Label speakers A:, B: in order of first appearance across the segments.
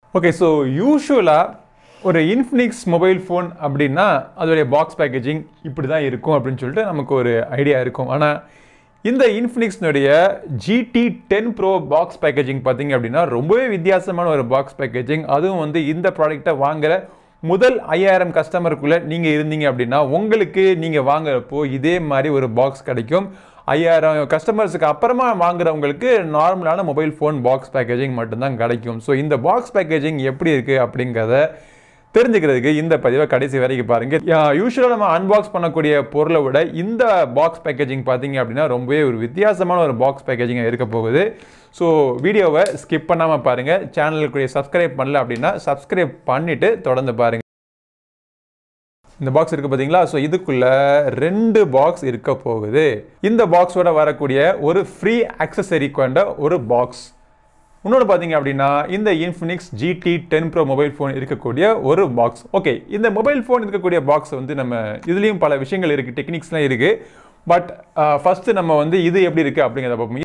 A: Okay so யூஷுவலாக ஒரு Infinix mobile phone அப்படின்னா அதோடைய பாக்ஸ் பேக்கேஜிங் இப்படி தான் இருக்கும் அப்படின்னு சொல்லிட்டு நமக்கு ஒரு ஐடியா இருக்கும் ஆனால் இந்த இன்ஃபினிக்ஸ்னுடைய GT ten pro box packaging பார்த்தீங்க அப்படின்னா ரொம்பவே வித்தியாசமான ஒரு பாக்ஸ் பேக்கேஜிங் அதுவும் வந்து இந்த ப்ராடக்ட்டை வாங்குற முதல் ஐயாயிரம் கஸ்டமருக்குள்ளே நீங்கள் இருந்தீங்க அப்படின்னா உங்களுக்கு நீங்கள் வாங்குறப்போ இதே மாதிரி ஒரு பாக்ஸ் கிடைக்கும் ஐயாயிரம் கஸ்டமர்ஸுக்கு அப்புறமா வாங்குறவங்களுக்கு நார்மலான மொபைல் ஃபோன் பாக்ஸ் பேக்கேஜிங் மட்டும்தான் கிடைக்கும் ஸோ இந்த பாக்ஸ் பேக்கேஜிங் எப்படி இருக்குது அப்படிங்கிறத தெரிஞ்சுக்கிறதுக்கு இந்த பதிவை கடைசி வரைக்கும் பாருங்க யூஸ்வலாக நம்ம அன்பாக்ஸ் பண்ணக்கூடிய பொருளை விட இந்த பாக்ஸ் பேக்கேஜிங் பார்த்தீங்க அப்படின்னா ரொம்பவே ஒரு வித்தியாசமான ஒரு பாக்ஸ் பேக்கேஜிங்காக இருக்க போகுது ஸோ வீடியோவை ஸ்கிப் பண்ணாமல் பாருங்கள் சேனலுக்குரிய சப்ஸ்கிரைப் பண்ணல அப்படின்னா சப்ஸ்கிரைப் பண்ணிவிட்டு தொடர்ந்து பாருங்கள் இந்த பாக்ஸ் இருக்கு பார்த்தீங்களா ஸோ இதுக்குள்ள ரெண்டு பாக்ஸ் இருக்க போகுது இந்த பாக்ஸோட வரக்கூடிய ஒரு ஃப்ரீ அக்சசரி கொண்ட ஒரு பாக்ஸ் இன்னொன்று பார்த்தீங்க அப்படின்னா இந்த Infinix GT ten pro mobile phone இருக்கக்கூடிய ஒரு பாக்ஸ் ஓகே இந்த மொபைல் ஃபோன் இருக்கக்கூடிய பாக்ஸ் வந்து நம்ம இதுலேயும் பல விஷயங்கள் இருக்குது டெக்னிக்ஸ்லாம் இருக்குது பட் ஃபஸ்ட்டு நம்ம வந்து இது எப்படி இருக்குது அப்படிங்கிறத பார்ப்போம்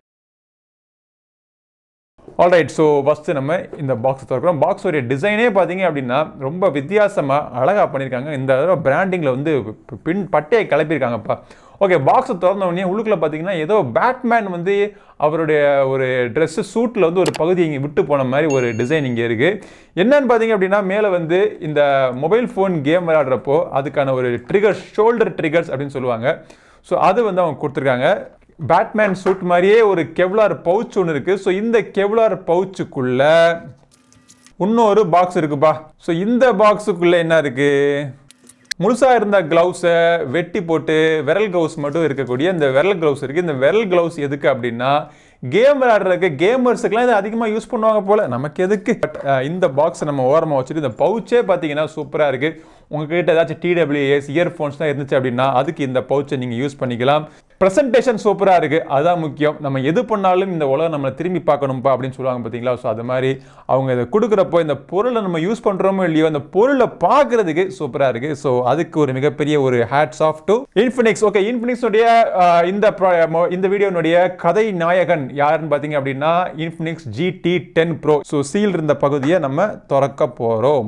A: ஆல்ரைட் ஸோ ஃபஸ்ட்டு நம்ம இந்த பாக்ஸ் திறக்கிறோம் பாக்ஸோடைய டிசைனே பார்த்தீங்க அப்படின்னா ரொம்ப வித்தியாசமாக அழகாக பண்ணியிருக்காங்க இந்த தடவை பிராண்டிங்கில் வந்து பின் பட்டையை கிளப்பியிருக்காங்கப்பா ஓகே பாக்ஸை திறந்த உடனே உள்ளுக்குள்ள பார்த்தீங்கன்னா ஏதோ பேட்மேன் வந்து அவருடைய ஒரு ட்ரெஸ்ஸு சூட்டில் வந்து ஒரு பகுதி இங்கே விட்டு போன மாதிரி ஒரு டிசைன் இங்கே இருக்குது என்னன்னு பார்த்தீங்க அப்படின்னா மேலே வந்து இந்த மொபைல் ஃபோன் கேம் விளையாடுறப்போ அதுக்கான ஒரு ட்ரிகர்ஸ் ஷோல்டர் ட்ரிகர்ஸ் அப்படின்னு சொல்லுவாங்க ஸோ அது வந்து அவங்க கொடுத்துருக்காங்க பேட்மேன் சூட் மாதிரியே ஒரு கெவ்லார் பவுச் ஒன்று இருக்குது ஸோ இந்த கெவ்லார் பவுச்சுக்குள்ள இன்னொரு பாக்ஸ் இருக்குப்பா ஸோ இந்த பாக்ஸுக்குள்ளே என்ன இருக்குது முழுசாக இருந்த க்ளவுஸை வெட்டி போட்டு விரல் க்ளவுஸ் மட்டும் இருக்கக்கூடிய இந்த விரல் க்ளவுஸ் இருக்குது இந்த விரல் க்ளவுஸ் எதுக்கு அப்படின்னா கேம் விளையாடுறதுக்கு கேமர்ஸுக்குலாம் இதை அதிகமாக யூஸ் பண்ணுவாங்க போல் நமக்கு எதுக்கு பட் இந்த பாக்ஸை நம்ம ஓரமாக வச்சுட்டு இந்த பவுச்சே பார்த்தீங்கன்னா சூப்பராக இருக்குது உங்ககிட்ட ஏதாச்சும் டிடபிள்யூஎஸ் இயர்ஃபோன்ஸ்லாம் இருந்துச்சு அப்படின்னா அதுக்கு இந்த பவுச்சை நீங்கள் யூஸ் பண்ணிக்கலாம் ப்ரெசன்டேஷன் சூப்பராக இருக்குது அதுதான் முக்கியம் நம்ம எது பண்ணாலும் இந்த உலகம் நம்மளை திரும்பி பார்க்கணும்ப்பா அப்படின்னு சொல்லுவாங்க பார்த்தீங்களா ஸோ அது மாதிரி அவங்க இதை கொடுக்குறப்போ இந்த பொருளை நம்ம யூஸ் பண்ணுறோமோ இல்லையோ அந்த பொருளை பார்க்குறதுக்கு சூப்பராக இருக்குது ஸோ அதுக்கு ஒரு மிகப்பெரிய ஒரு hats off to Infinix okay இன்ஃபினிக்ஸுடைய இந்த இந்த வீடியோனுடைய கதை நாயகன் யாருன்னு பார்த்தீங்க அப்படின்னா Infinix GT ten pro so seal இருந்த பகுதியை நம்ம திறக்க போகிறோம்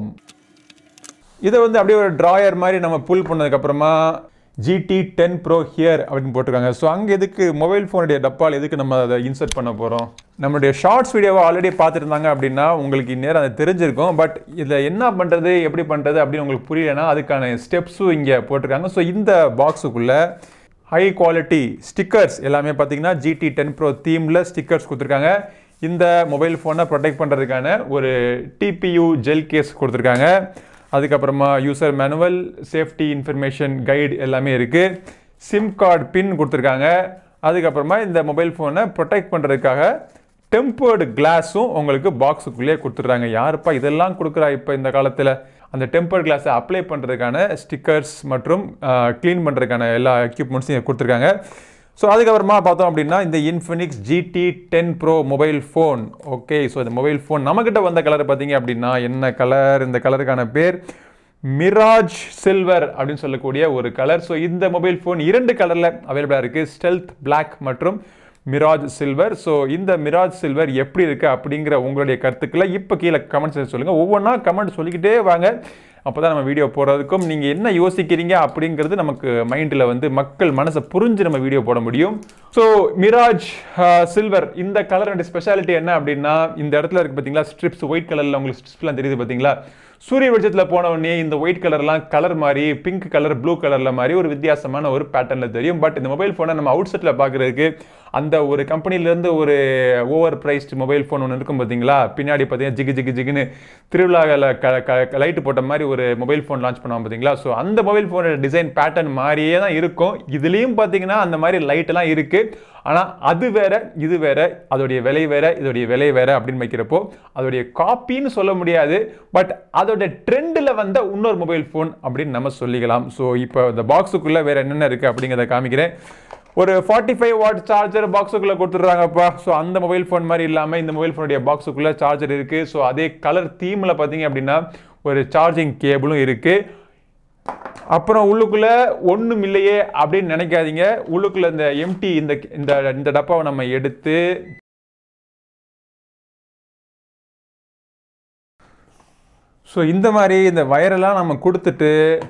A: இதை வந்து அப்படியே ஒரு ட்ராயர் மாதிரி நம்ம புல் பண்ணதுக்கப்புறமா ஜிடி டென் ப்ரோ ஹியர் அப்படின்னு போட்டிருக்காங்க ஸோ அங்கே எதுக்கு மொபைல் ஃபோனுடைய டப்பால் எதுக்கு நம்ம அதை இன்சர்ட் பண்ண போகிறோம் நம்மளுடைய ஷார்ட்ஸ் வீடியோவை ஆல்ரெடி பார்த்துருந்தாங்க அப்படின்னா உங்களுக்கு இந்நேரம் அது தெரிஞ்சிருக்கும் பட் இதில் என்ன பண்ணுறது எப்படி பண்ணுறது அப்படின்னு உங்களுக்கு புரியலைன்னா அதுக்கான ஸ்டெப்ஸும் இங்கே போட்டிருக்காங்க ஸோ இந்த பாக்ஸுக்குள்ளே ஹை குவாலிட்டி ஸ்டிக்கர்ஸ் எல்லாமே பார்த்தீங்கன்னா ஜிடி டென் ப்ரோ தீமில் ஸ்டிக்கர்ஸ் கொடுத்துருக்காங்க இந்த மொபைல் ஃபோனை ப்ரொடெக்ட் பண்ணுறதுக்கான ஒரு டிபியூ ஜெல் கேஸ் கொடுத்துருக்காங்க அதுக்கப்புறமா user manual safety information guide எல்லாமே இருக்குது சிம் கார்டு பின் கொடுத்துருக்காங்க அதுக்கப்புறமா இந்த மொபைல் ஃபோனை ப்ரொடெக்ட் பண்ணுறதுக்காக டெம்பர்டு கிளாஸும் உங்களுக்கு பாக்ஸுக்குள்ளேயே கொடுத்துட்றாங்க யாருப்பா இதெல்லாம் கொடுக்குறா இப்போ இந்த காலத்தில் அந்த டெம்பர் கிளாஸை அப்ளை பண்ணுறதுக்கான ஸ்டிக்கர்ஸ் மற்றும் க்ளீன் பண்ணுறதுக்கான எல்லா எக்யூப்மெண்ட்ஸையும் கொடுத்துருக்காங்க ஸோ அதுக்கப்புறமா பார்த்தோம் அப்படின்னா இந்த Infinix GT ten pro mobile phone okay so இந்த மொபைல் ஃபோன் நம்மக்கிட்ட வந்த கலர் பார்த்தீங்க அப்படின்னா என்ன கலர் இந்த கலருக்கான பேர் மிராஜ் சில்வர் அப்படின்னு சொல்லக்கூடிய ஒரு கலர் ஸோ இந்த மொபைல் ஃபோன் இரண்டு கலரில் அவைலபிளாக இருக்குது ஸ்டெல்த் பிளாக் மற்றும் மிராஜ் சில்வர் ஸோ இந்த மிராஜ் சில்வர் எப்படி இருக்குது அப்படிங்கிற உங்களுடைய கருத்துக்களை இப்போ கீழே கமெண்ட்ஸ் சொல்லுங்கள் ஒவ்வொன்றா கமெண்ட் சொல்லிக்கிட்டே வாங்க அப்போ தான் நம்ம வீடியோ போடுறதுக்கும் நீங்கள் என்ன யோசிக்கிறீங்க அப்படிங்கிறது நமக்கு மைண்டில் வந்து மக்கள் மனசை புரிஞ்சு நம்ம வீடியோ போட முடியும் ஸோ மிராஜ் சில்வர் இந்த கலரோட ஸ்பெஷாலிட்டி என்ன அப்படின்னா இந்த இடத்துல இருக்குது பார்த்தீங்களா ஸ்ட்ரிப்ஸ் ஒயிட் கலரில் உங்களுக்கு ஸ்ட்ரிப்ஸ்லாம் தெரியுது பார்த்தீங்களா சூரிய வெளிச்சத்தில் போன உடனே இந்த ஒயிட் கலர்லாம் கலர் மாதிரி பிங்க் கலர் ப்ளூ கலரில் மாதிரி ஒரு வித்தியாசமான ஒரு பேட்டர்னில் தெரியும் பட் இந்த மொபைல் ஃபோனை நம்ம அவுட் செட்டில் பார்க்குறதுக்கு அந்த ஒரு கம்பெனிலேருந்து ஒரு ஓவர் ப்ரைஸ்டு மொபைல் ஃபோன் ஒன்று இருக்கும் பார்த்தீங்களா பின்னாடி பார்த்தீங்கன்னா ஜிகு ஜிகு ஜிகுன்னு திருவிழாவில் க லைட்டு போட்ட மாதிரி ஒரு மொபைல் ஃபோன் லான்ச் பண்ணுவாங்க பார்த்தீங்களா ஸோ அந்த மொபைல் ஃபோனோட டிசைன் பேட்டர்ன் மாதிரியே தான் இருக்கும் இதுலேயும் பார்த்தீங்கன்னா அந்த மாதிரி லைட்டெல்லாம் இருக்குது ஆனால் அது வேற இது வேற அதோடைய விலை வேற இதோடைய விலை வேற அப்படின்னு வைக்கிறப்போ அதோடைய காப்பின்னு சொல்ல முடியாது பட் அதோட ட்ரெண்டில் வந்த இன்னொரு மொபைல் ஃபோன் அப்படின்னு நம்ம சொல்லிக்கலாம் ஸோ இப்போ இந்த பாக்ஸுக்குள்ளே வேற என்னென்ன இருக்குது அப்படிங்கிறத காமிக்கிறேன் ஒரு ஃபார்ட்டி ஃபைவ் வாட் சார்ஜர் பாக்ஸுக்குள்ளே கொடுத்துட்றாங்கப்பா ஸோ அந்த மொபைல் ஃபோன் மாதிரி இல்லாமல் இந்த மொபைல் ஃபோனுடைய பாக்ஸுக்குள்ளே சார்ஜர் இருக்குது ஸோ அதே கலர் தீமில் பார்த்தீங்க அப்படின்னா ஒரு சார்ஜிங் கேபிளும் இருக்குது அப்புறம் உள்ளுக்குள்ள ஒன்றும் இல்லையே அப்படின்னு நினைக்காதீங்க உள்ளுக்குள்ள இந்த எம்டி இந்த இந்த இந்த டப்பாவை நம்ம எடுத்து ஸோ இந்த மாதிரி இந்த வயரெல்லாம் நம்ம கொடுத்துட்டு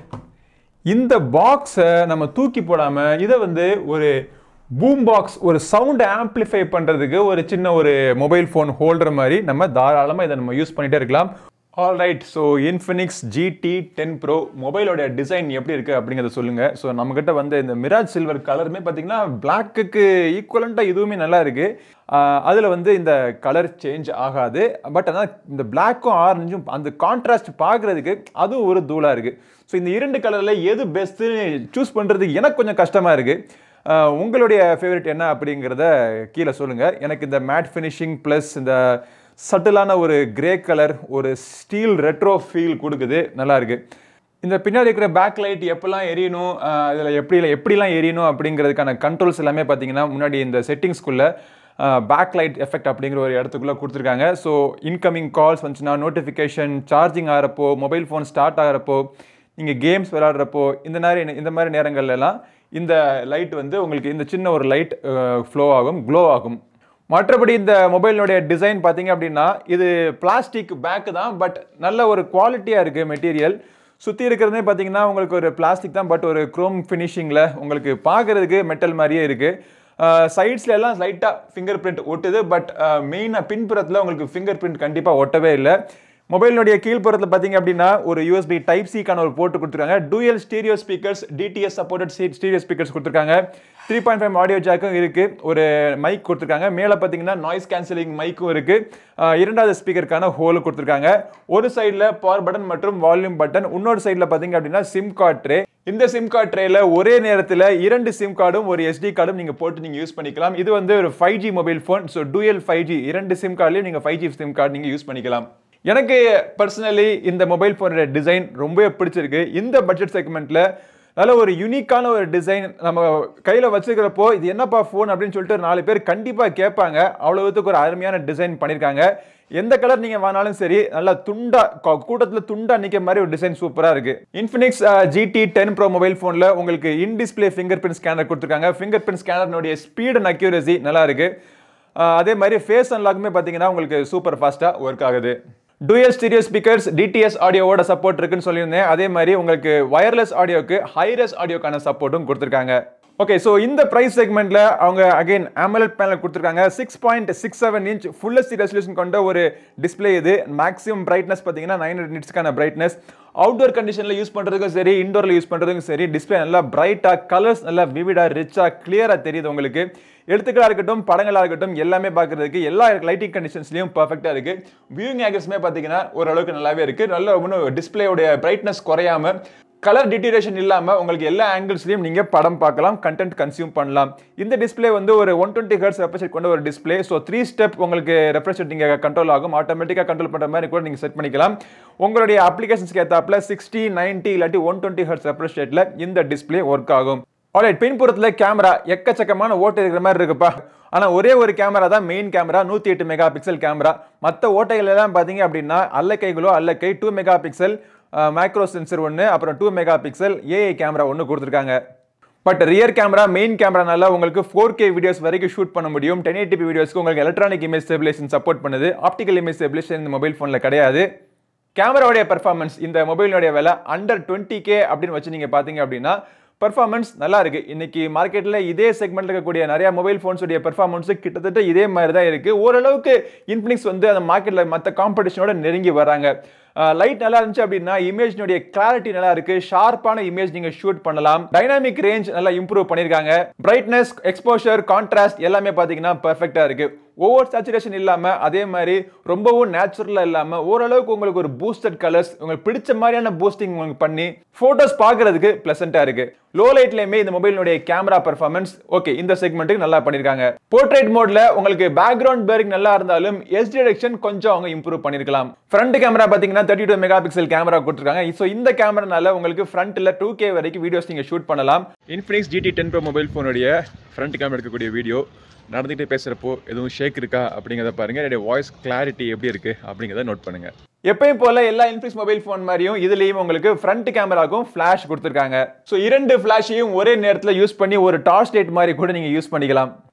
A: இந்த பாக்ஸை நம்ம தூக்கி போடாமல் இதை வந்து ஒரு பூம் பாக்ஸ் ஒரு சவுண்ட் ஆம்ப்ளிஃபை பண்ணுறதுக்கு ஒரு சின்ன ஒரு மொபைல் ஃபோன் ஹோல்டர் மாதிரி நம்ம தாராளமாக இதை நம்ம யூஸ் பண்ணிகிட்டே இருக்கலாம் all right so Infinix GT ten pro மொபைலோட டிசைன் எப்படி இருக்குது அப்படிங்கிறத சொல்லுங்கள் ஸோ நம்மக்கிட்ட வந்து இந்த மிராஜ் சில்வர் கலருமே பார்த்தீங்கன்னா பிளாக்குக்கு ஈக்குவலண்ட்டாக இதுவுமே நல்லா இருக்குது அதில் வந்து இந்த கலர் சேஞ்ச் ஆகாது பட் ஆனால் இந்த பிளாக்கும் ஆரஞ்சும் அந்த கான்ட்ராஸ்ட் பார்க்குறதுக்கு அதுவும் ஒரு தூளாக இருக்குது ஸோ இந்த இரண்டு கலரில் எது பெஸ்ட்டுன்னு சூஸ் பண்ணுறதுக்கு எனக்கு கொஞ்சம் கஷ்டமாக இருக்குது உங்களுடைய ஃபேவரட் என்ன அப்படிங்கிறத கீழே சொல்லுங்கள் எனக்கு இந்த மேட் ஃபினிஷிங் ப்ளஸ் இந்த சட்டிலான ஒரு கிரே கலர் ஒரு ஸ்டீல் ரெட்ரோ ஃபீல் கொடுக்குது நல்லா இருக்கு இந்த பின்னாடி இருக்கிற பேக் லைட் எப்பெல்லாம் எரியணும் இதில் எப்படி எப்படிலாம் எரியணும் அப்படிங்கிறதுக்கான கண்ட்ரோல்ஸ் எல்லாமே பார்த்தீங்கன்னா முன்னாடி இந்த செட்டிங்ஸ்குள்ளே பேக் லைட் எஃபெக்ட் அப்படிங்கிற ஒரு இடத்துக்குள்ளே கொடுத்துருக்காங்க ஸோ இன்கமிங் கால்ஸ் வந்துச்சுன்னா நோட்டிஃபிகேஷன் சார்ஜிங் ஆகிறப்போ மொபைல் ஃபோன் ஸ்டார்ட் ஆகிறப்போ நீங்கள் கேம்ஸ் விளாட்றப்போ இந்த மாதிரி இந்த மாதிரி நேரங்கள்லாம் இந்த லைட் வந்து உங்களுக்கு இந்த சின்ன ஒரு லைட் ஃப்ளோ ஆகும் க்ளோ ஆகும் மற்றபடி இந்த மொபைலினுடைய டிசைன் பார்த்தீங்க அப்படின்னா இது பிளாஸ்டிக் பேக்கு தான் பட் நல்ல ஒரு குவாலிட்டியாக இருக்குது மெட்டீரியல் சுற்றி இருக்கிறதே பார்த்தீங்கன்னா உங்களுக்கு ஒரு பிளாஸ்டிக் தான் பட் ஒரு குரோம் ஃபினிஷிங்கில் உங்களுக்கு பார்க்குறதுக்கு மெட்டல் மாதிரியே இருக்குது சைட்ஸ்ல எல்லாம் லைட்டாக ஃபிங்கர் பிரிண்ட் ஒட்டுது பட் மெயினாக பின்புறத்தில் உங்களுக்கு ஃபிங்கர் பிரிண்ட் கண்டிப்பாக ஒட்டவே இல்லை மொபைலினுடைய கீழ்ப்புறத்தில் பார்த்தீங்க அப்படின்னா ஒரு யூஎஸ்பி டைப் சிக்கான ஒரு போட்டு கொடுத்துருக்காங்க dual stereo speakers DTS supported stereo speakers கொடுத்துருக்காங்க த்ரீ பாயிண்ட் ஃபைவ் ஆடியோ ஜாக்கும் இருக்குது ஒரு மைக் கொடுத்துருக்காங்க மேலே பார்த்தீங்கன்னா நாய்ஸ் கேன்சலிங் மைக்கும் இருக்குது இரண்டாவது ஸ்பீக்கருக்கான ஹோல் கொடுத்துருக்காங்க ஒரு சைடில் பவர் பட்டன் மற்றும் வால்யூம் பட்டன் இன்னொரு சைடில் பார்த்தீங்க அப்படின்னா சிம் கார்ட் ட்ரே இந்த சிம் கார்ட் ட்ரேல ஒரே நேரத்தில் இரண்டு சிம் கார்டும் ஒரு எஸ்டி கார்டும் நீங்கள் போட்டு நீங்கள் யூஸ் பண்ணிக்கலாம் இது வந்து ஒரு five G mobile phone so dual five G இரண்டு சிம் கார்ட்லையும் நீங்கள் ஃபைவ் ஜி சிம் கார்டு நீங்கள் யூஸ் பண்ணிக்கலாம் எனக்கு பர்சனலி இந்த மொபைல் ஃபோனோட டிசைன் ரொம்பவே பிடிச்சிருக்கு இந்த பட்ஜெட் செக்மெண்ட்டில் நல்ல ஒரு யூனிக்கான ஒரு டிசைன் நம்ம கையில் வச்சுக்கிறப்போ இது என்னப்பா ஃபோன் அப்படின்னு சொல்லிட்டு நாலு பேர் கண்டிப்பாக கேட்பாங்க அவ்வளோத்துக்கு ஒரு அருமையான டிசைன் பண்ணியிருக்காங்க எந்த கலர் நீங்கள் வாங்கினாலும் சரி நல்லா துண்டா கூட்டத்தில் துண்டா நிற்க மாதிரி ஒரு டிசைன் சூப்பராக இருக்கு Infinix GT ten pro mobile ஃபோனில் உங்களுக்கு in display fingerprint scanner கொடுத்துருக்காங்க ஃபிங்கர் பிரிண்ட் ஸ்கேனர்னுடைய ஸ்பீட் அண்ட் அக்யூரசி நல்லா இருக்கு அதே மாதிரி ஃபேஸ் அன்லாக்குமே பார்த்தீங்கன்னா உங்களுக்கு சூப்பர் ஃபாஸ்ட்டாக ஒர்க் ஆகுது டூயல் ஸ்டீரியோ ஸ்பீக்கர்ஸ் டிடிஎஸ் ஆடியோவோட சப்போர்ட் இருக்குன்னு சொல்லியிருந்தேன் அதே மாதிரி உங்களுக்கு வயர்லெஸ் ஆடியோக்கு ஹைரஸ் ஆடியோக்கான சப்போர்ட்டும் கொடுத்துருக்காங்க ஓகே ஸோ இந்த ப்ரைஸ் செக்மெண்ட்ல அவங்க அகைன் AMOLED பேனல் கொடுத்துருக்காங்க six point six seven inch ஃபுல்லஸ்ட் ரெசல்யூஷன் கொண்ட ஒரு டிஸ்பிளே இது மேக்ஸிமம் பிரைட்னஸ் பார்த்தீங்கன்னா நைன் ஹண்ட்ரட் நிட்ஸ்க்கான பிரைட்னஸ் அவுட்டோர் கண்டிஷனில் யூஸ் பண்ணுறதுக்கும் சரி இண்டோரில் யூஸ் பண்ணுறதுக்கும் சரி டிஸ்பிளே நல்லா பிரைட்டாக கலர்ஸ் நல்லா விவிடாக ரிச்சாக கிளியராக தெரியுது உங்களுக்கு எழுத்துக்களாக இருக்கட்டும் படங்களாக இருக்கட்டும் எல்லாமே பார்க்குறதுக்கு எல்லா லைட்டிங் கண்டிஷன்ஸ்லையும் பர்ஃபெக்டாக இருக்குது வியூவிங் ஆங்கிள்ஸுமே பார்த்தீங்கன்னா ஓரளவுக்கு நல்லாவே இருக்குது நல்ல ஒன்றும் டிஸ்பிளேயோடைய பிரைட்னஸ் குறையாம கலர் டிட்டீரேஷன் இல்லாமல் உங்களுக்கு எல்லா ஆங்கிள்ஸ்லையும் நீங்கள் படம் பார்க்கலாம் கண்டென்ட் கன்சியூம் பண்ணலாம் இந்த டிஸ்பிளே வந்து ஒரு ஒன் டுவெண்ட்டி ஹர்ட்ஸ் ரெப்ரசெட் கொண்ட ஒரு டிஸ்பிளே ஸோ த்ரீ ஸ்டெப் உங்களுக்கு ரெப்ரசெட் நீங்கள் கண்ட்ரோல் ஆகும் ஆட்டோமேட்டிக்காக கண்ட்ரோல் பண்ணுற மாதிரி கூட நீங்கள் செட் பண்ணிக்கலாம் உங்களுடைய அப்ளிகேஷன்ஸ்க்கு ஏற்றாப்புல சிக்ஸ்டி நைன்ட்டி இல்லாட்டி ஒன் டுவெண்ட்டி ஹர்ட்ஸ் ரெப்ரசெட்டில் இந்த டிஸ்பிளே ஒர்க் ஆகும் ஆல்ரைட் பின்புறத்தில் கேமரா எக்கச்சக்கமான ஓட்டை இருக்கிற மாதிரி இருக்குப்பா ஆனால் ஒரே ஒரு கேமரா தான் மெயின் கேமரா நூற்றி எட்டு மெகா பிக்சல் கேமரா மற்ற ஓட்டைகள் எல்லாம் பார்த்தீங்க அப்படின்னா அல்லக்கைகளோ அல்லக்கை two megapixel macro sensor ஒன்று அப்புறம் two megapixel AI camera ஒன்று கொடுத்துருக்காங்க பட் ரியர் கேமரா மெயின் கேமரானால உங்களுக்கு ஃபோர் கே வீடியோஸ் வரைக்கும் ஷூட் பண்ண முடியும் டென் எயிட்டிபி வீடியோஸ்க்கு உங்களுக்கு எலக்ட்ரானிக் இமேஜ் ஸ்டெபிலேஷன் சப்போர்ட் பண்ணுது ஆப்டிக்கல் இமேஜ் ஸ்டெபிலேஷன் இந்த மொபைல் ஃபோனில் கிடையாது கேமராவுடைய பெர்ஃபார்மன்ஸ் இந்த மொபைலினுடைய விலை அண்டர் டுவெண்ட்டி கே அப்படின்னு வச்சு நீங்கள் பார்த்தீங்க அப்படின்னா பெர்ஃபார்மன்ஸ் நல்லா இருக்கு இன்னைக்கு மார்க்கெட்டில் இதே செக்மெண்ட்ல இருக்கக்கூடிய நிறைய மொபைல் ஃபோன்ஸுடைய பெர்ஃபார்மன்ஸ் கிட்டத்தட்ட இதே மாதிரி தான் இருக்கு ஓரளவுக்கு இன்ஃபினிக்ஸ் வந்து அந்த மார்க்கெட்டில் மற்ற காம்படிஷனோட நெருங்கி வராங்க லைட் நல்லா இருந்துச்சு அப்படின்னா இமேஜினுடைய கிளாரிட்டி நல்லா இருக்கு ஷார்ப்பான இமேஜ் நீங்க ஷூட் பண்ணலாம் டைனாமிக் ரேஞ்ச் நல்லா இம்ப்ரூவ் பண்ணிருக்காங்க பிரைட்னஸ் எக்ஸ்போஷர் கான்ட்ராஸ்ட் எல்லாமே பாத்தீங்கன்னா பெர்ஃபெக்டா இருக்கு ஓவர் சேச்சுரேஷன் இல்லாம அதே மாதிரி ரொம்பவும் நேச்சுரலா இல்லாம ஓரளவுக்கு உங்களுக்கு ஒரு பூஸ்டட் கலர்ஸ் உங்களுக்கு பிடிச்ச மாதிரியான பூஸ்டிங் உங்களுக்கு பண்ணி போட்டோஸ் பார்க்கிறதுக்கு பிளசண்டா இருக்கு லோ லைட்லயுமே இந்த மொபைலினுடைய கேமரா பெர்ஃபார்மன்ஸ் ஓகே இந்த செக்மெண்ட்டுக்கு நல்லா பண்ணிருக்காங்க போர்ட்ரேட் மோட்ல உங்களுக்கு பேக்ரவுண்ட் பேரிங் நல்லா இருந்தாலும் எஸ் டிரெக்ஷன் கொஞ்சம் அவங்க இம்ப்ரூவ் பண்ணிருக்கலாம் ஃப்ரண்ட் கேமரா பாத்தீங்கன்னா thirty two megapixel camera கொடுத்துருக்காங்க ஸோ இந்த கேமரானால உங்களுக்கு ஃப்ரண்ட்ல டூ கே வரைக்கும் வீடியோஸ் நீங்க ஷூட் பண்ணலாம் Infinix GT ten pro mobile ஃபோனுடைய ஃப்ரண்ட் கேமரா எடுக்கக்கூடிய வீடியோ நடந்துகிட்டே பேசுகிறப்போ எதுவும் ஷேக் இருக்கா அப்படிங்கிறத பாருங்க என்னுடைய வாய்ஸ் கிளாரிட்டி எப்படி இருக்கு அப்படிங்கிறத நோட் பண்ணுங்க எப்பயும் போல எல்லா இன்ஃபினிக்ஸ் மொபைல் ஃபோன் மாதிரியும் இதுலயும் உங்களுக்கு ஃப்ரண்ட் கேமராக்கும் ஃபிளாஷ் கொடுத்துருக்காங்க ஸோ இரண்டு ஃபிளாஷையும் ஒரே நேரத்தில் யூஸ் பண்ணி ஒரு டார்ச் லைட் மாதிரி கூட நீங்க யூஸ் பண்ணிக்கலாம்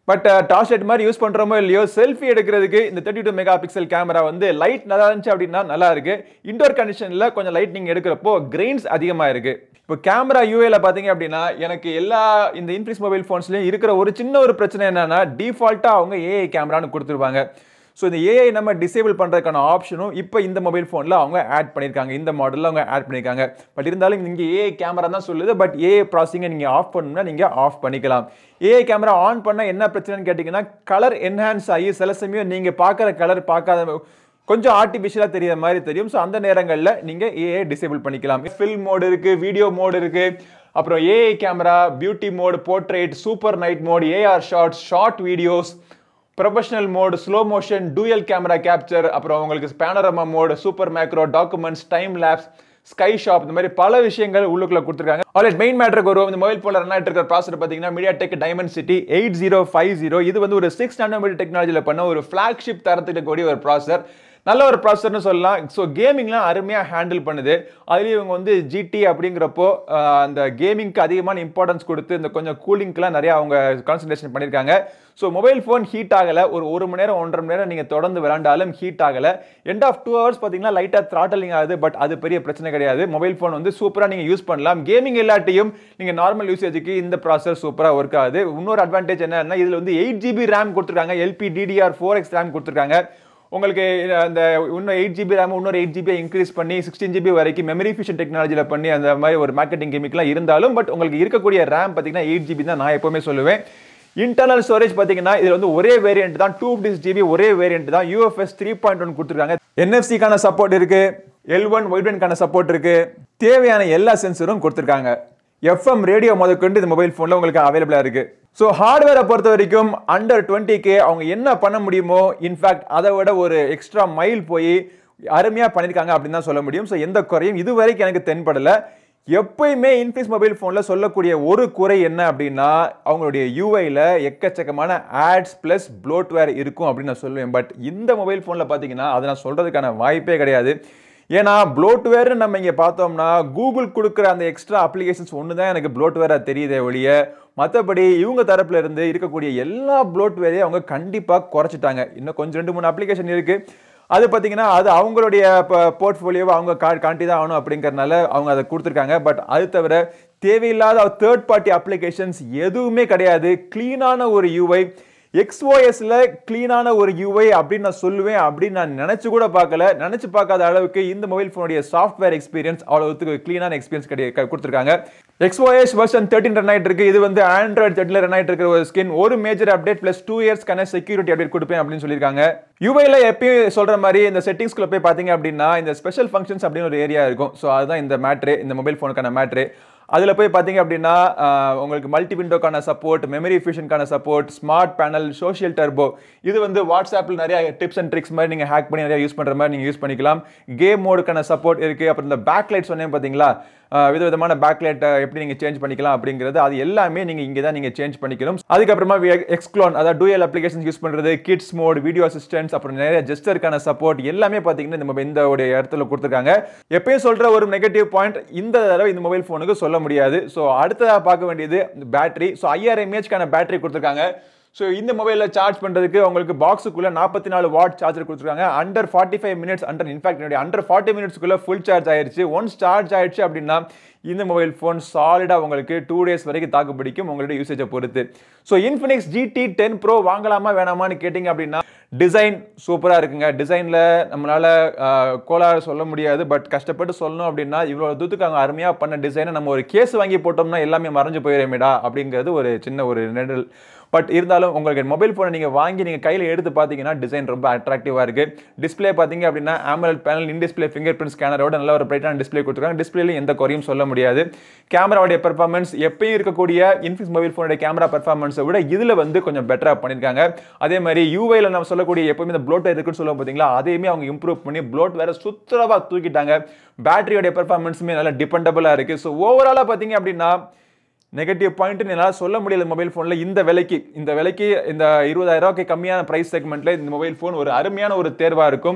A: பட் டார்ச் லைட் மாதிரி யூஸ் பண்றோமோ இல்லையோ செல்ஃபி எடுக்கிறதுக்கு இந்த thirty two megapixel camera வந்து லைட் நல்லா இருந்துச்சு அப்படின்னா நல்லா இருக்கு இண்டோர் கண்டிஷன்ல கொஞ்சம் லைட் நீங்க எடுக்கிறப்போ கிரெயின்ஸ் அதிகமா இருக்கு இப்போ கேமரா யூஏல பாத்தீங்க அப்படின்னா எனக்கு எல்லா இந்த இன்ஃபினிக்ஸ் மொபைல் ஃபோன்ஸ்லயும் இருக்கிற ஒரு சின்ன ஒரு பிரச்சனை என்னன்னா டிஃபால்ட்டா அவங்க ஏஐ கேமரான்னு கொடுத்துருவாங்க ஸோ இந்த ஏஐ நம்ம டிசேபிள் பண்ணுறதுக்கான ஆப்ஷனும் இப்போ இந்த மொபைல் ஃபோனில் அவங்க ஆட் பண்ணியிருக்காங்க இந்த மாடலில் அவங்க ஆட் பண்ணியிருக்காங்க பட் இருந்தாலும் இங்கே ஏஐ கேமரா தான் சொல்லுது பட் ஏஐ ப்ராசஸிங்கை நீங்கள் ஆஃப் பண்ணணும்னா நீங்கள் ஆஃப் பண்ணிக்கலாம் ஏஐ கேமரா ஆன் பண்ணால் என்ன பிரச்சனைன்னு கேட்டிங்கன்னா கலர் என்ஹான்ஸ் ஆகி சில சமயம் நீங்கள் பார்க்குற கலர் பார்க்காத கொஞ்சம் ஆர்டிஃபிஷியலாக தெரியுற மாதிரி தெரியும் ஸோ அந்த நேரங்களில் நீங்கள் ஏஐ டிசேபிள் பண்ணிக்கலாம் ஃபில்ம் மோடு இருக்குது வீடியோ மோடு இருக்குது அப்புறம் AI camera beauty mode portrait super night mode AR shorts short videos professional mode slow motion dual camera capture அப்புறம் உங்களுக்கு panorama mode super macro documents time lapse sky shop இந்த மாதிரி பல விஷயங்கள் உள்ளுக்குள்ள கொடுத்துருக்காங்க ஆல்ரெடி மெயின் மேட்ருக்கு வரும் இந்த மொபைல் போல ரன் ஆகிட்டு இருக்கிற ப்ராசர் பார்த்தீங்கன்னா MediaTek Dimensity eight zero five zero இது வந்து ஒரு சிக்ஸ் நானோமீட்டர் டெக்னாலஜியில் பண்ண ஒரு ஃப்ளாக்ஷிப் தரத்துக்கு கூடிய ஒரு ப்ராசர் நல்ல ஒரு ப்ராசர்னு சொல்லலாம் ஸோ கேமிங்லாம் அருமையாக ஹேண்டில் பண்ணுது அதுலேயும் இவங்க வந்து ஜிடி அப்படிங்கிறப்போ ஆஹ், அந்த கேமிங்க்கு அதிகமான இம்பார்ட்டன்ஸ் கொடுத்து இந்த கொஞ்சம் கூலிங்க்குலாம் நிறைய அவங்க கான்சன்ட்ரேஷன் பண்ணியிருக்காங்க ஸோ மொபைல் ஃபோன் ஹீட் ஆகலை ஒரு ஒரு மணி நேரம் ஒன்றரை மணி நேரம் நீங்கள் தொடர்ந்து விளாண்டாலும் ஹீட் ஆகலை எண்ட் ஆஃப் டூ ஹவர்ஸ் பார்த்தீங்கன்னா லைட்டாக த்ராட்டலிங் ஆகுது பட் அது பெரிய பிரச்சனை கிடையாது மொபைல் ஃபோன் வந்து சூப்பராக நீங்கள் யூஸ் பண்ணலாம் கேமிங் இல்லாட்டியும் நீங்கள் நார்மல் யூசேஜுக்கு இந்த ப்ராசர் சூப்பராக ஒர்க் ஆகுது இன்னொரு அட்வான்டேஜ் என்னன்னா இதில் வந்து எயிட் ஜிபி ரேம் கொடுத்துருக்காங்க LP DDR four X RAM கொடுத்துருக்காங்க உங்களுக்கு அந்த இன்னும் எயிட் ஜிபி ரேம் இன்னொரு எயிட் ஜிபி இன்க்ரீஸ் பண்ணி சிக்ஸ்டீன் ஜிபி வரைக்கும் மெமரி ஃபியூஷன் டெக்னாலஜியில் பண்ணி அந்த மாதிரி ஒரு மார்க்கெட்டிங் கெமிக்கெலாம் இருந்தாலும் பட் உங்களுக்கு இருக்கக்கூடிய ரேம் பார்த்தீங்கன்னா எயிட் ஜிபி தான் நான் எப்போவுமே சொல்லுவேன் இன்டர்னல் ஸ்டோரேஜ் பார்த்தீங்கன்னா இதில் வந்து ஒரே வேரியன்ட் தான் டூ ஃபிஃப்டி ஜிபி ஒரே வேரியன்ட் தான் யூஎஃப்எஸ் த்ரீ பாயிண்ட் ஒன் கொடுத்துருக்காங்க என்எஃப்சிக்கான சப்போர்ட் இருக்கு எல் ஒன் ஒய்டன்கான சப்போர்ட் இருக்கு தேவையான எல்லா சென்சரும் கொடுத்துருக்காங்க எஃப்எம் ரேடியோ முதற்கொண்டு இந்த மொபைல் ஃபோனில் உங்களுக்கு அவைலபிளாக இருக்கு ஸோ ஹார்ட்வேரை பொறுத்த வரைக்கும் அண்டர் டுவெண்ட்டி கே அவங்க என்ன பண்ண முடியுமோ இன்ஃபேக்ட் அதை விட ஒரு எக்ஸ்ட்ரா மைல் போய் அருமையாக பண்ணியிருக்காங்க அப்படின்னு தான் சொல்ல முடியும் ஸோ எந்த குறையும் இது வரைக்கும் எனக்கு தென்படலை எப்பயுமே இன்ஃபினிக்ஸ் மொபைல் ஃபோனில் சொல்லக்கூடிய ஒரு குறை என்ன அப்படின்னா அவங்களுடைய யூஐயில் எக்கச்சக்கமான ஆட்ஸ் ப்ளஸ் ப்ளோட்வேர் இருக்கும் அப்படின்னு நான் சொல்லுவேன் பட் இந்த மொபைல் ஃபோனில் பார்த்தீங்கன்னா அதை நான் சொல்கிறதுக்கான வாய்ப்பே கிடையாது ஏன்னா ப்ளோட்வேர்னு நம்ம இங்கே பார்த்தோம்னா கூகுள் கொடுக்குற அந்த எக்ஸ்ட்ரா அப்ளிகேஷன்ஸ் ஒன்று தான் எனக்கு ப்ளோட்வேராக தெரியுதே ஒழிய மற்றபடி இவங்க தரப்புல இருந்து இருக்கக்கூடிய எல்லா ப்ளோட்வேரையும் அவங்க கண்டிப்பாக குறைச்சிட்டாங்க இன்னும் கொஞ்சம் ரெண்டு மூணு அப்ளிகேஷன் இருக்குது அது பார்த்தீங்கன்னா அது அவங்களுடைய போர்ட்ஃபோலியோவை அவங்க கா காட்டி தான் ஆகணும் அப்படிங்கறதுனால அவங்க அதை கொடுத்துருக்காங்க பட் அது தவிர தேவையில்லாத தேர்ட் பார்ட்டி அப்ளிகேஷன்ஸ் எதுவுமே கிடையாது க்ளீனான ஒரு யூஐ எக்ஸ்ஓஎஸ்ல க்ளீனான ஒரு யூஐ அப்படின்னு நான் சொல்லுவேன் அப்படின்னு நான் நினைச்சு கூட பார்க்கல நினைச்சு பார்க்காத அளவுக்கு இந்த மொபைல் ஃபோனுடைய சாஃப்ட்வேர் எக்ஸ்பீரியன்ஸ் அவ்வளவுக்கு க்ளீனான எக்ஸ்பீரியன்ஸ் கிடையாது கொடுத்துருக்காங்க எக்ஸ்ஓஎஸ் வெர்ஷன் தேர்ட்டின் ரன் ஆயிட்டு இருக்கு இது வந்து ஆண்ட்ராய்டு தேர்ட்டில் ரன் ஆயிட்டு இருக்கிற ஒரு ஸ்கின் ஒரு மேஜர் அப்டேட் பிளஸ் டூ இயர்ஸ்க்கான செக்யூரிட்டி அப்டேட் கொடுப்பேன் அப்படின்னு சொல்லியிருக்காங்க யூஐல எப்பயும் சொல்ற மாதிரி இந்த செட்டிங்ஸ்குள்ள போய் பார்த்தீங்க அப்படின்னா இந்த ஸ்பெஷல் ஃபங்க்ஷன்ஸ் அப்படின்னு ஒரு ஏரியா இருக்கும் ஸோ அதுதான் இந்த மேட்ரு இந்த மொபைல் ஃபோனுக்கான மேட்ரு அதில் போய் பார்த்தீங்க அப்படின்னா ஆஹ், உங்களுக்கு மல்டி விண்டோக்கான சப்போர்ட் மெமரி ஃபியூஷனுக்கான support smart panel social turbo இது வந்து வாட்ஸ்அப்பில் நிறைய டிப்ஸ் அண்ட் ட்ரிக்ஸ் மாதிரி நீங்கள் ஹேக் பண்ணி நிறைய யூஸ் பண்ணுற மாதிரி நீங்கள் யூஸ் பண்ணிக்கலாம் கேம் மோடுக்கான சப்போர்ட் இருக்குது அப்புறம் இந்த பேக்லைட் சொன்னேன் பார்த்தீங்களா ஆஹ், விதவிதமான பேக்லைட்டை எப்படி நீங்கள் சேஞ்ச் பண்ணிக்கலாம் அப்படிங்கிறது அது எல்லாமே நீங்கள் இங்கே தான் நீங்கள் சேஞ்ச் பண்ணிக்கணும் அதுக்கப்புறமா எக்ஸ்க்ளோன் அதாவது டூயல் அப்ளிகேஷன் யூஸ் பண்ணுறது கிட்ஸ் மோட் வீடியோ அசிஸ்டன்ஸ் அப்புறம் நிறைய ஜெஸ்டருக்கான சப்போர்ட் எல்லாமே பார்த்தீங்கன்னா இந்த mobile- இந்த ஒரு இடத்துல கொடுத்துருக்காங்க எப்பயும் சொல்கிற ஒரு நெகட்டிவ் பாயிண்ட் இந்த தடவை இந்த மொபைல் ஃபோனுக்கு சொல்ல முடியாது ஸோ அடுத்ததாக பார்க்க வேண்டியது பேட்டரி ஸோ ஐயாயிரம் எம்ஏஹெச்க்கான பேட்டரி கொடுத்துருக்காங்க ஸோ இந்த மொபைலில் சார்ஜ் பண்ணுறதுக்கு உங்களுக்கு பாக்ஸுக்குள்ளே நாற்பத்தி நாலு வாட் சார்ஜர் கொடுத்துருக்காங்க under forty five minutes under in fact என்னுடைய அண்டர் ஃபார்ட்டி மினிட்ஸ்க்குள்ளே ஃபுல் சார்ஜ் ஆயிருச்சு ஒன்ஸ் சார்ஜ் ஆயிடுச்சு அப்படின்னா இந்த மொபைல் ஃபோன் சாலிடாக உங்களுக்கு டூ டேஸ் வரைக்கும் தாக்கு பிடிக்கும் உங்களுடைய யூசேஜை பொறுத்து so Infinix GT ten pro வாங்கலாமா வேணாமான்னு கேட்டிங்க அப்படின்னா டிசைன் சூப்பராக இருக்குங்க டிசைனில் நம்மளால் கோளாறு சொல்ல முடியாது பட் கஷ்டப்பட்டு சொல்லணும் அப்படின்னா இவ்வளோ தூரத்துக்கு அவங்க அருமையாக பண்ண டிசைனை நம்ம ஒரு கேஸ் வாங்கி போட்டோம்னா எல்லாமே மறைஞ்சு போயிடுமேடா அப்படிங்கிறது ஒரு சின்ன ஒரு நெடல் பட் இருந்தாலும் உங்களுக்கு மொபைல் ஃபோனை நீங்கள் வாங்கி நீங்கள் கையில் எடுத்து பார்த்தீங்கன்னா டிசைன் ரொம்ப அட்ராக்டிவாக இருக்குது டிஸ்ப்ளே பார்த்தீங்க அப்படின்னா AMOLED panel in display fingerprint ஸ்கேனரோட நல்ல ஒரு பிரைட்டான டிஸ்ப்ளே கொடுத்துருக்காங்க டிஸ்பிளேல எந்த குறையும் சொல்ல முடியாது கேமராவுடைய பெர்ஃபார்மன்ஸ் எப்பயும் இருக்கக்கூடிய இன்ஃபிக்ஸ் மொபைல் ஃபோனுடைய கேமரா பெர்ஃபார்மன்ஸை விட இதில் வந்து கொஞ்சம் பெட்டராக பண்ணியிருக்காங்க அதே மாதிரி யூஐல நம்ம சொல்லக்கூடிய எப்பவுமே இந்த ப்ளோட் இருக்குன்னு சொல்லுவோம் பார்த்தீங்களா அதையுமே அவங்க இம்ப்ரூவ் பண்ணி ப்ளோட் வேற சுத்தரவாக தூக்கிட்டாங்க பேட்டரியோடைய பெர்ஃபார்மன்ஸுமே நல்லா டிபெண்டபிளாக இருக்குது ஸோ ஓவராலாக பார்த்தீங்க அப்படின்னா நெகட்டிவ் பாயிண்ட் என்னால் சொல்ல முடியல மொபைல் ஃபோனில் இந்த விலைக்கு இந்த விலைக்கு இந்த இருபதாயிரம் ரூபாய்க்கு கம்மியான ப்ரைஸ் செக்மெண்ட்டில் இந்த மொபைல் ஃபோன் ஒரு அருமையான ஒரு தேர்வாக இருக்கும்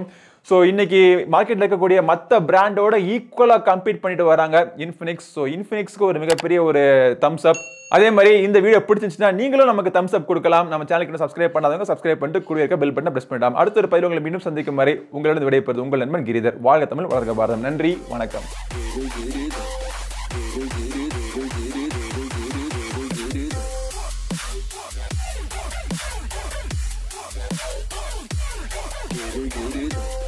A: ஸோ இன்னைக்கு மார்க்கெட்டில் இருக்கக்கூடிய மற்ற பிராண்டோட ஈக்குவலாக கம்பீட் பண்ணிட்டு வராங்க இன்ஃபினிக்ஸ் ஸோ இன்ஃபினிக்ஸ்க்கு ஒரு மிகப்பெரிய ஒரு தம்ஸ் அப் அதே மாதிரி இந்த வீடியோ பிடிச்சிருந்துச்சுன்னா நீங்களும் நமக்கு தம்ஸ் அப் கொடுக்கலாம் நம்ம சேனலுக்கு சப்ஸ்கிரைப் பண்ணாதவங்க சப்ஸ்கிரைப் பண்ணிட்டு கூட இருக்க பெல் பட்டனை பிரஸ் பண்ணிடலாம் அடுத்த ஒரு பதிவு உங்களை மீண்டும் சந்திக்கும் வரை உங்களிடம் விடைபெறுது உங்கள் நண்பன் கிரிதர் வாழ்க தமிழ் வளர்க பாரதம் நன்றி வணக்கம்
B: Get it, get it.